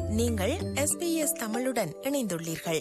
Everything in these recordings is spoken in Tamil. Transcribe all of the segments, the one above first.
நீங்கள் எஸ்பிஎஸ் தமிழுடன் இணைந்துள்ளீர்கள்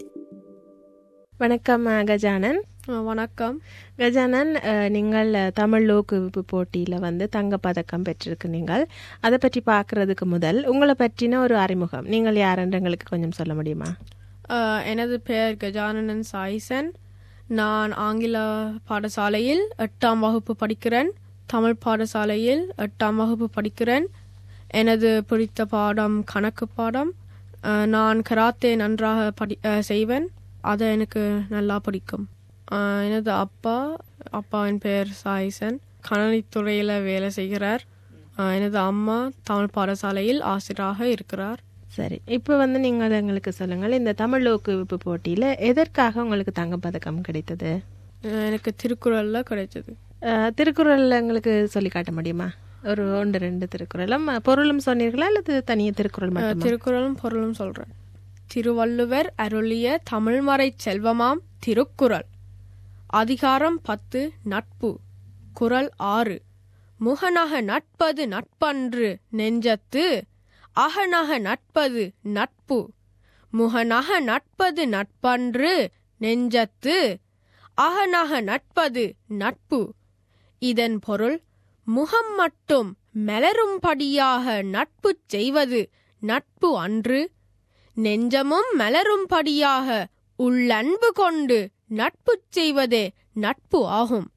வணக்கம் அஹ், கஜானன் அஹ் வணக்கம் கஜானன் அஹ், நீங்கள் அஹ், தமிழ் லோக்குவிப்பு போட்டியில் வந்து தங்கப்பதக்கம் பெற்றிருக்கு நீங்கள் அதை பற்றி பார்க்கறதுக்கு முதல் உங்களை பற்றின ஒரு அறிமுகம் நீங்கள் யாருன்னு எங்களுக்கு கொஞ்சம் சொல்ல முடியுமா அஹ் எனது பெயர் கஜானனன் சாயிசன் நான் ஆங்கில பாடசாலையில் எட்டாம் வகுப்பு படிக்கிறேன் தமிழ் பாடசாலையில் எட்டாம் வகுப்பு படிக்கிறேன் எனது பிடித்த பாடம் கணக்கு பாடம் அஹ் நான் கராத்தே நன்றாக படி அஹ் செய்வேன் அது எனக்கு நல்லா பிடிக்கும் அஹ் எனது அப்பா அப்பாவின் பெயர் சாயிசன் கணனித்துறையில் வேலை செய்கிறார் அஹ் எனது அம்மா தமிழ் பாடசாலையில் ஆசிரியராக இருக்கிறார் சரி இப்போ வந்து நீங்கள் எங்களுக்கு சொல்லுங்கள் இந்த தமிழ் லோக்குவிப்பு போட்டியில் எதற்காக உங்களுக்கு தங்கப்பதக்கம் கிடைத்தது அஹ் எனக்கு திருக்குறள்ல கிடைச்சது அஹ், திருக்குறள் எங்களுக்கு சொல்லி காட்ட முடியுமா ஒரு ஒன்று ரெண்டு திருக்குறளும் அஹ், பொருளும் சொன்னீர்களா அல்லது தனிய திருக்குறள் அஹ் மட்டுமா திருக்குறளும் பொருளும் சொல்றேன் திருவள்ளுவர் அருளிய தமிழ்மறை செல்வமாம் திருக்குறள் அதிகாரம் பத்து நட்பு குறள் ஆறு முகநக நட்பது நட்பன்று நெஞ்சத்து அகநக நட்பது நட்பு முகநக நட்பது நட்பன்று நெஞ்சத்து அகநக நட்பது நட்பு இதன் பொருள் முகம் மட்டும் மலரும்படியாக நட்பு செய்வது நட்பு அன்று நெஞ்சமும் மலரும்படியாக உள்ளன்பு கொண்டு நட்பு செய்வதே நட்பு ஆகும்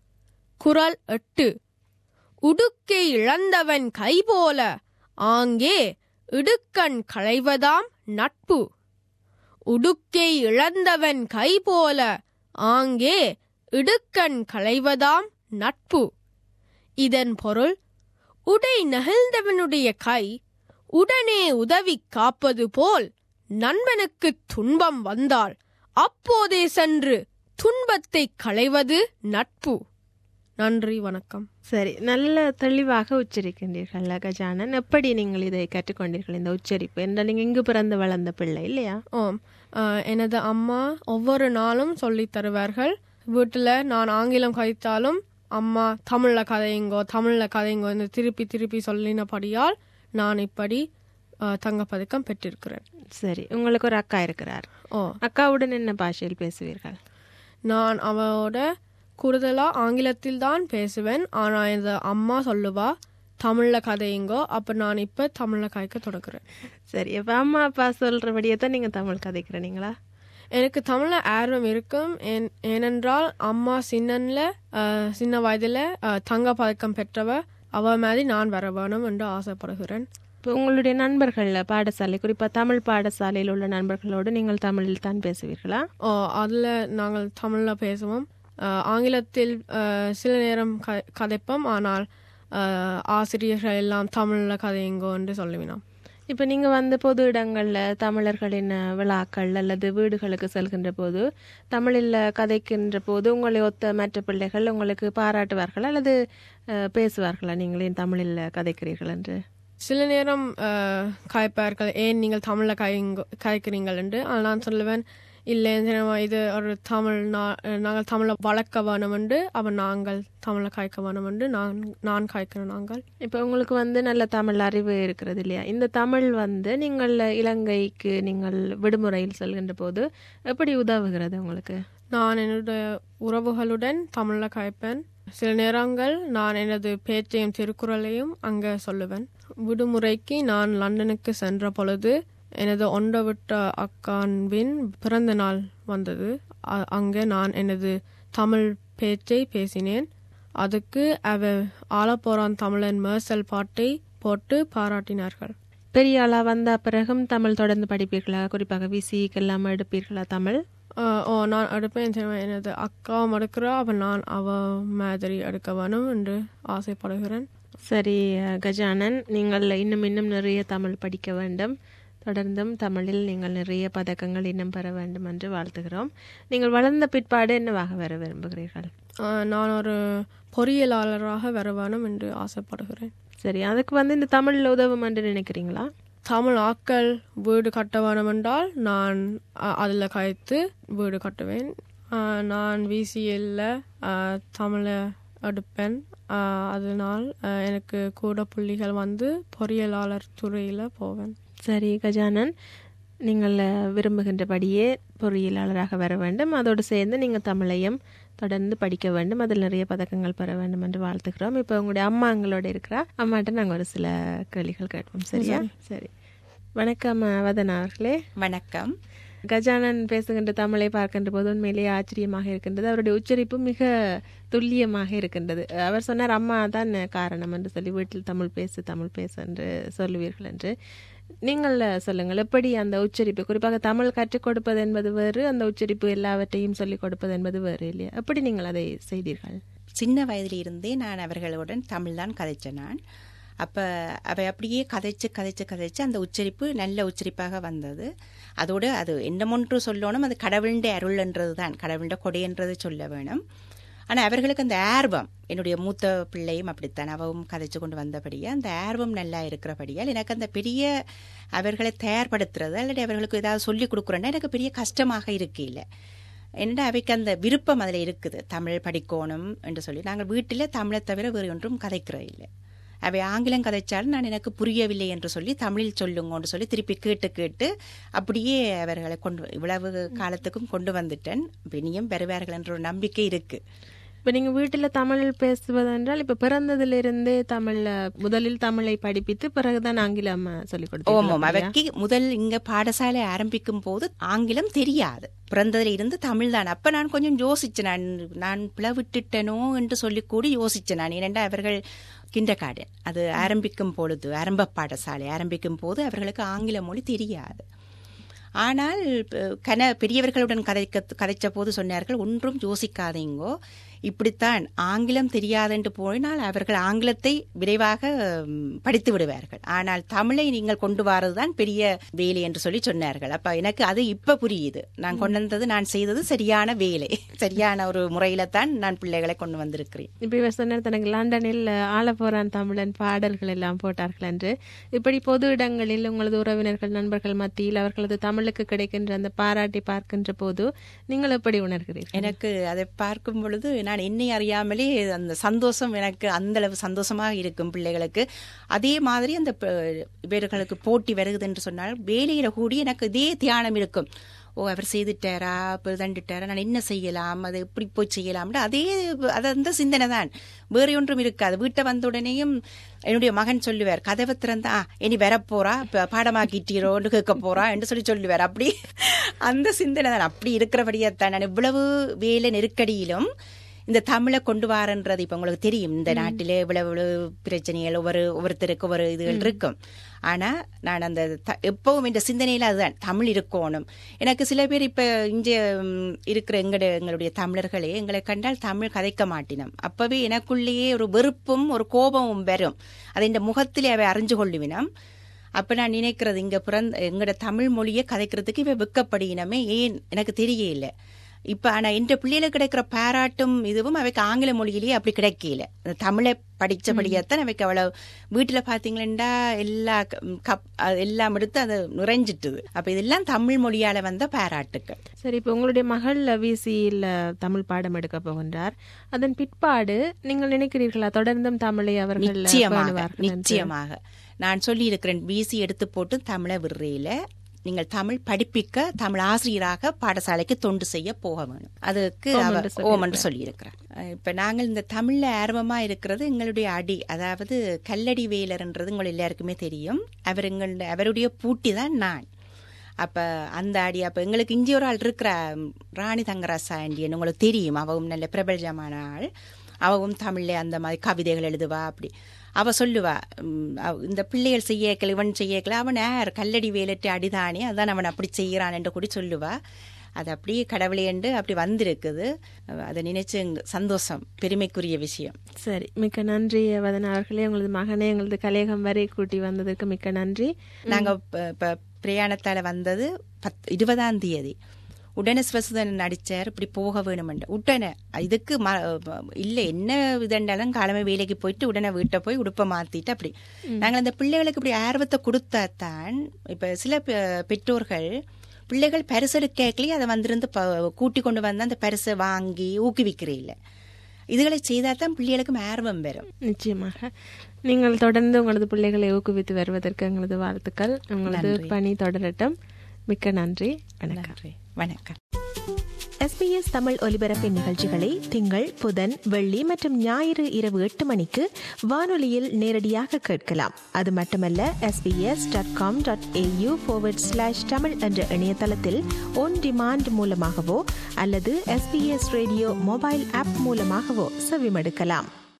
குறள் எட்டு உடுக்கை இழந்தவன் கைபோல ஆங்கே இடுக்கண் களைவதாம் நட்பு உடுக்கை இழந்தவன் கைபோல ஆங்கே இடுக்கண் களைவதாம் நட்பு இதன் பொருள் உடை நெகிழ்ந்தவனுடைய கை உடனே உதவி காப்பது போல் நண்பனுக்கு துன்பம் வந்தால் அப்போதே சென்று துன்பத்தை களைவது நட்பு நன்றி வணக்கம் சரி நல்ல தெளிவாக உச்சரிக்கின்றீர்கள் கஜானன் எப்படி நீங்கள் இதை கற்றுக்கொண்டீர்கள் இந்த உச்சரிப்பு என்றால் நீங்கள் இங்கு பிறந்து வளர்ந்த பிள்ளை இல்லையா ஆம் அஹ், எனது அம்மா ஒவ்வொரு நாளும் சொல்லித் தருவார்கள் வீட்டில் நான் ஆங்கிலம் கதைத்தாலும் அம்மா தமிழ்ல கதையுங்கோ தமிழ்ல கதையுங்கோ என்று திருப்பி திருப்பி சொல்லினபடியால் நான் இப்படி அஹ், தங்கப்பதக்கம் பெற்றிருக்கிறேன் சரி உங்களுக்கு ஒரு அக்கா இருக்கிறார் ஓ அக்காவுடன் என்ன பாஷையில் பேசுவீர்கள் நான் அவளோட கூடுதலா ஆங்கிலத்தில் தான் பேசுவேன் ஆனா இந்த அம்மா சொல்லுவா தமிழ்ல கதையுங்கோ அப்ப நான் இப்ப தமிழ்ல கதைக்க தொடங்குறேன் சரி அப்ப அம்மா அப்பா சொல்றபடியே தான் நீங்க தமிழ் கதைக்கிறீங்களா எனக்கு தமிழ்ல ஆர்வம் இருக்கும் ஏன்- ஏனென்றால் அம்மா சின்னன்ல அஹ், சின்ன வயதுல அஹ், தங்க பதக்கம் பெற்றவ அவ மாதிரி நான் வர வேணும் என்று ஆசைப்படுகிறேன் இப்போ உங்களுடைய நண்பர்கள் பாடசாலை குறிப்பா தமிழ் பாடசாலையில் உள்ள நண்பர்களோடு நீங்கள் தமிழில் தான் பேசுவீர்களா ஓ அதில் நாங்கள் தமிழில் பேசுவோம் அஹ், ஆங்கிலத்தில் அஹ், சில நேரம் க கதைப்போம் ஆனால் அஹ், ஆசிரியர்கள் எல்லாம் தமிழில் கதையுங்கோ என்று சொல்லுவினோம் இப்போ நீங்க வந்து பொது இடங்கள்ல தமிழர்களின் விழாக்கள் அல்லது வீடுகளுக்கு செல்கின்ற போது தமிழில் கதைக்கின்ற போது உங்களை ஒத்த மற்ற பிள்ளைகள் உங்களுக்கு பாராட்டுவார்கள் அல்லது அஹ், பேசுவார்களா நீங்கள் ஏன் தமிழில் கதைக்கிறீர்கள் என்று சில நேரம் அஹ், காய்ப்பார்கள் ஏன் நீங்கள் தமிழில் கதைங்க கதைக்கிறீங்கள் என்று ஆனால் நான் சொல்லுவேன் இல்லை இது ஒரு தமிழ் நா- நாங்கள் தமிழை வளர்க்க வேணும் என்று அவன் நாங்கள் தமிழை காய்க்க வேணும் என்று நான் நான் காய்க்கிறேன் நாங்கள் இப்போ உங்களுக்கு வந்து நல்ல தமிழ் அறிவு இருக்கிறது இல்லையா இந்த தமிழ் வந்து நீங்கள் இலங்கைக்கு நீங்கள் விடுமுறையில் செல்கின்ற போது எப்படி உதவுகிறது உங்களுக்கு நான் என்னுடைய உறவுகளுடன் தமிழில் காய்ப்பேன் சில நேரங்கள் நான் எனது பேச்சையும் திருக்குறளையும் அங்கே சொல்லுவேன் விடுமுறைக்கு நான் லண்டனுக்கு சென்ற பொழுது எனது ஒன்றை விட்ட அக்கான்பின் பிறந்த நாள் வந்தது அ- அங்கே நான் எனது தமிழ் பேச்சை பேசினேன் அதுக்கு அவ ஆலப்போரான் தமிழன் மேர்சல் பாட்டை போட்டு பாராட்டினார்கள் பெரிய ஆளா வந்த பிறகும் தமிழ் தொடர்ந்து படிப்பீர்களா குறிப்பாக விசிக்கு எல்லாம் எடுப்பீர்களா தமிழ் ஆஹ் ஓ நான் எடுப்பேன் தெரியுமா எனது அக்காவும் எடுக்கிறா அப்போ நான் அவ மாதிரி எடுக்க வேணும் என்று ஆசைப்படுகிறேன் சரி அஹ், கஜானன் நீங்கள் இன்னும் இன்னும் நிறைய தமிழ் படிக்க வேண்டும் தொடர்ந்தும் தமிழில் நீங்கள் நிறைய பதக்கங்கள் இன்னும் பெற வேண்டும் என்று வாழ்த்துகிறோம் நீங்கள் வளர்ந்த பிற்பாடு என்னவாக வர விரும்புகிறீர்கள் ஆஹ் நான் ஒரு பொறியியலாளராக வர வேணும் என்று ஆசைப்படுகிறேன் சரி அதுக்கு வந்து இந்த தமிழில் உதவும் என்று நினைக்கிறீங்களா தமிழ் ஆக்கள் வீடு கட்ட வேணும் என்றால் நான் அதில் கழித்து வீடு கட்டுவேன் ஆஹ் நான் விசிஎல்ல தமிழை எடுப்பேன் ஆஹ் அதனால் ஆஹ் எனக்கு கூட புள்ளிகள் வந்து பொறியியலாளர் துறையில் போவேன் சரி கஜானன் நீங்கள் அஹ், விரும்புகின்றபடியே பொறியியலாளராக வர வேண்டும் அதோடு சேர்ந்து நீங்கள் தமிழையும் தொடர்ந்து படிக்க வேண்டும் அதில் நிறைய பதக்கங்கள் பெற வேண்டும் என்று வாழ்த்துக்கிறோம் இப்போ உங்களுடைய அம்மா எங்களோட இருக்கிறா அம்மாட்ட நாங்கள் ஒரு சில கேள்விகள் கேட்போம் சரியா சரி வணக்கம் அஹ், வதனா அவர்களே வணக்கம் கஜானன் பேசுகின்ற தமிழை பார்க்கின்ற போது உண்மையிலேயே ஆச்சரியமாக இருக்கின்றது அவருடைய உச்சரிப்பு மிக துல்லியமாக இருக்கின்றது அவர் சொன்னார் அம்மா தான் காரணம் என்று சொல்லி வீட்டில் தமிழ் பேசு தமிழ் பேசு என்று சொல்லுவீர்கள் என்று நீங்கள் சொல்லுங்கள் எப்படி அந்த உச்சரிப்பு குறிப்பாக தமிழ் கற்றுக் கொடுப்பது என்பது வேறு அந்த உச்சரிப்பு எல்லாவற்றையும் சொல்லிக் கொடுப்பது என்பது வேறு இல்லையா எப்படி நீங்கள் அதை செய்தீர்கள் சின்ன வயதிலிருந்தே நான் அவர்களுடன் தமிழ் தான் கதைச்சேன் நான் அப்போ அவை அப்படியே கதைச்சு கதைச்சு கதைச்சு அந்த உச்சரிப்பு நல்ல உச்சரிப்பாக வந்தது அதோடு அது என்னமொன்று சொல்லணும் அது கடவுளுடைய அருள்ன்றது தான் கடவுளுடைய கொடைன்றது சொல்ல வேணும் ஆனால் அவர்களுக்கு அந்த ஆர்வம் என்னுடைய மூத்த பிள்ளையும் அப்படித்தான் அவவும் கதைச்சு கொண்டு வந்தபடியே அந்த ஆர்வம் நல்லா இருக்கிறபடியால் எனக்கு அந்த பெரிய அவர்களை தயார்படுத்துறது அல்லது அவர்களுக்கு ஏதாவது சொல்லி கொடுக்குறேன்னா எனக்கு பெரிய கஷ்டமாக இருக்கையில் என்னடா அவைக்கு அந்த விருப்பம் அதில் இருக்குது தமிழ் படிக்கணும் என்று சொல்லி நாங்கள் வீட்டில் தமிழை தவிர வேறு ஒன்றும் கதைக்கிறோம் இல்லை அவை ஆங்கிலம் கதைச்சாலும் நான் எனக்கு புரியவில்லை என்று சொல்லி தமிழில் சொல்லுங்கன்னு சொல்லி திருப்பி கேட்டு கேட்டு அப்படியே அவர்களை கொண்டு இவ்வளவு காலத்துக்கும் கொண்டு வந்துட்டேன் இனியும் பெறுவார்கள் என்ற ஒரு நம்பிக்கை இருக்கு இப்போ நீங்கள் வீட்டில் தமிழ் பேசுவதென்றால் இப்போ பிறந்ததிலிருந்தே தமிழ்ல முதலில் தமிழை படிப்பித்து பிறகுதான் ஆங்கிலம் சொல்லிக் ஓமம் கொடுத்தோம் அவைக்கு முதல் இங்க பாடசாலை ஆரம்பிக்கும் போது ஆங்கிலம் தெரியாது பிறந்ததுல இருந்து தமிழ் தான் அப்ப நான் கொஞ்சம் யோசிச்சேன் நான் நான் பிளவிட்டுட்டனோ என்று சொல்லி கூட யோசிச்சேன் நான் ஏனென்றா அவர்கள் கிண்டர் கார்டன் அது ஆரம்பிக்கும் பொழுது ஆரம்ப பாடசாலை ஆரம்பிக்கும் போது அவர்களுக்கு ஆங்கில மொழி தெரியாது ஆனால் ப- கன பெரியவர்களுடன் கதைக்க கதைச்ச போது சொன்னார்கள் ஒன்றும் யோசிக்காதீங்கோ இப்படித்தான் ஆங்கிலம் தெரியாதென்று போனால் அவர்கள் ஆங்கிலத்தை விரைவாக ம், படித்து விடுவார்கள் ஆனால் தமிழை நீங்கள் கொண்டு வரதுதான் பெரிய வேலை என்று சொல்லி சொன்னார்கள் அப்ப எனக்கு அது இப்ப புரியுது நான் கொண்டு வந்தது நான் செய்தது சரியான வேலை சரியான ஒரு முறையில தான் நான் பிள்ளைகளை கொண்டு வந்திருக்கிறேன் இப்போ இவர் சொன்னார் தனக்கு லண்டனில் ஆள போறான் தமிழன் பாடல்கள் எல்லாம் போட்டார்கள் என்று இப்படி பொது இடங்களில் உங்களது உறவினர்கள் நண்பர்கள் மத்தியில் அவர்களது தமிழுக்கு கிடைக்கின்ற அந்த பாராட்டி பார்க்கின்ற போது நீங்கள் எப்படி உணர்கிறீர்கள் எனக்கு அதை பார்க்கும் பொழுது நான் என்னை அறியாமலே அந்த சந்தோஷம் எனக்கு அந்த அளவு சந்தோஷமாக இருக்கும் பிள்ளைகளுக்கு அதே மாதிரி அந்த ப- இவர்களுக்கு போட்டி வருகுது என்று சொன்னால் வேலையில கூடி எனக்கு இதே தியானம் இருக்கும் ஓ அவர் செய்துட்டாரா இப்போ தண்டுட்டாரா நான் என்ன செய்யலாம் அதை எப்படி போய் செய்யலாம்னு அதே அது அந்த சிந்தனை தான் வேற ஒன்றும் இருக்காது வீட்டை வந்த உடனேயும் என்னுடைய மகன் சொல்லுவார் கதவை திறந்தா "ஆ, இனி வரப்போறா இப்ப பாடமாக்கிட்டீரோன்னு கேட்க போறா என்று சொல்லி சொல்லுவார் அப்படி அந்த சிந்தனை தான் அப்படி இருக்கிறபடியாத்தான் நான் இவ்வளவு வேலை நெருக்கடியிலும் இந்த தமிழை கொண்டு வரன்றது இப்ப உங்களுக்கு தெரியும் இந்த நாட்டிலே இவ்வளவு இவ்வளவு பிரச்சனைகள் ஒவ்வொரு ஒவ்வொருத்தருக்கு ஒவ்வொரு இதுகள் இருக்கும் ஆனா நான் அந்த த- எப்பவும் இந்த சிந்தனையில அதுதான் தமிழ் இருக்கணும் எனக்கு சில பேர் இப்ப இங்க ம், இருக்கிற எங்கட எங்களுடைய தமிழர்களே எங்களை கண்டால் தமிழ் கதைக்க மாட்டினோம் அப்பவே எனக்குள்ளேயே ஒரு வெறுப்பும் ஒரு கோபமும் வரும் அதை இந்த முகத்திலே அவை அறிஞ்சு கொள்ளுவினம் அப்ப நான் நினைக்கிறது இங்க பிறந்த எங்கட தமிழ் மொழியை கதைக்கிறதுக்கு இவ வெக்கப்படுகினமே ஏன் எனக்கு தெரியல இப்ப ஆனா என்ற பிள்ளைகளுக்கு கிடைக்கிற பாராட்டும் இதுவும் அவைக்கு ஆங்கில மொழியிலேயே அப்படி கிடைக்கல அந்த தமிழை படிச்சபடியாத்தான் அவைக்கு அவ்வளவு வீட்டுல பாத்தீங்களா எல்லா க- கப் அது எல்லாம் எடுத்து அது நிறைஞ்சிட்டுது அப்ப இதெல்லாம் தமிழ் மொழியால வந்த பாராட்டுக்கள் சரி இப்போ உங்களுடைய மகள் விசியில் தமிழ் பாடம் எடுக்க போகின்றார் அதன் பிற்பாடு நீங்கள் நினைக்கிறீர்களா தொடர்ந்தும் தமிழை அவர்கள் நிச்சயமாக பேணுவார்கள் என்று? நிச்சயமாக நான் சொல்லி இருக்கிறேன் பிசி எடுத்து போட்டு தமிழை விடுறையில நீங்கள் தமிழ் படிப்பிக்க தமிழ் ஆசிரியராக பாடசாலைக்கு தொண்டு செய்ய போக வேணும் அதுக்கு ஓம் அவ- என்று சொல்லியிருக்கிறார். ஓம் என்று சொல்லியிருக்கிறார் அஹ் இப்ப நாங்கள் இந்த தமிழ்ல ஆர்வமா இருக்கிறது எங்களுடைய அடி அதாவது கல்லடி வேலர்ன்றது உங்கள் எல்லாருக்குமே தெரியும் அவர் எங்களுடைய அவருடைய பூட்டி தான் நான் அப்ப அந்த அடி அப்ப எங்களுக்கு இங்கே ஒரு ஆள் இருக்கிற ம், ராணி தங்கராசா ஆண்டியன் உங்களுக்கு தெரியும் அவவும் நல்ல பிரபலஜமான ஆள் அவவும் தமிழ்ல அந்த மாதிரி கவிதைகள் எழுதுவா அப்படி அவ சொல்லுவா ம், அவ- இந்த பிள்ளைகள் செய்யக்கல இவன் செய்யக்கல அவன் யார் கல்லடி வேலட்டு அடிதானே அதான் அவன் அப்படி செய்யறான் என்று கூட சொல்லுவா அது அப்படியே கடவுளே என்று அப்படி வந்திருக்குது அதை நினைச்சு எங்க- சந்தோஷம் பெருமைக்குரிய விஷயம் சரி மிக்க நன்றி வதனா அவர்களே உங்களது மகனை எங்களது கலையகம் வரை கூட்டி வந்ததற்கு மிக்க நன்றி நாங்க ப- ப- பிரயாணத்தால வந்தது பத் இருபதாம் தேதி உடனே சிவசுதன் நடிச்சார் இப்படி போக வேணுமென்று உடனே இதுக்கு ம- இல்ல என்ன இதண்டாலும் காலமே வேலைக்கு போயிட்டு உடனே வீட்டை போய் உடுப்பை மாத்திட்டு அப்படி நாங்கள் அந்த பிள்ளைகளுக்கு இப்படி ஆர்வத்தை கொடுத்தாதான் இப்ப சில பெ- பெற்றோர்கள் பிள்ளைகள் பரிசெடுக்கலையே அதை வந்திருந்து ப- கூட்டி கொண்டு வந்து அந்த பரிசை வாங்கி ஊக்குவிக்கிறே இல்லை இதுகளை செய்தால் தான் பிள்ளைகளுக்கும் ஆர்வம் வரும் நிச்சயமாக நீங்கள் தொடர்ந்து உங்களது பிள்ளைகளை ஊக்குவித்து வருவதற்கு எங்களது வாழ்த்துக்கள் உங்களது பணி தொடரட்டும் மிக்க நன்றி வணக்கம் நன்றி வணக்கம் எஸ்பிஎஸ் தமிழ் ஒலிபரப்பின் நிகழ்ச்சிகளை திங்கள் புதன் வெள்ளி மற்றும் ஞாயிறு இரவு எட்டு மணிக்கு வானொலியில் நேரடியாக கேட்கலாம் அது மட்டுமல்ல SBS dot com dot AU slash Tamil என்ற இணையதளத்தில் ஒன் டிமாண்ட் மூலமாகவோ அல்லது எஸ்பிஎஸ் ரேடியோ மொபைல் ஆப் மூலமாகவோ செவிமடுக்கலாம்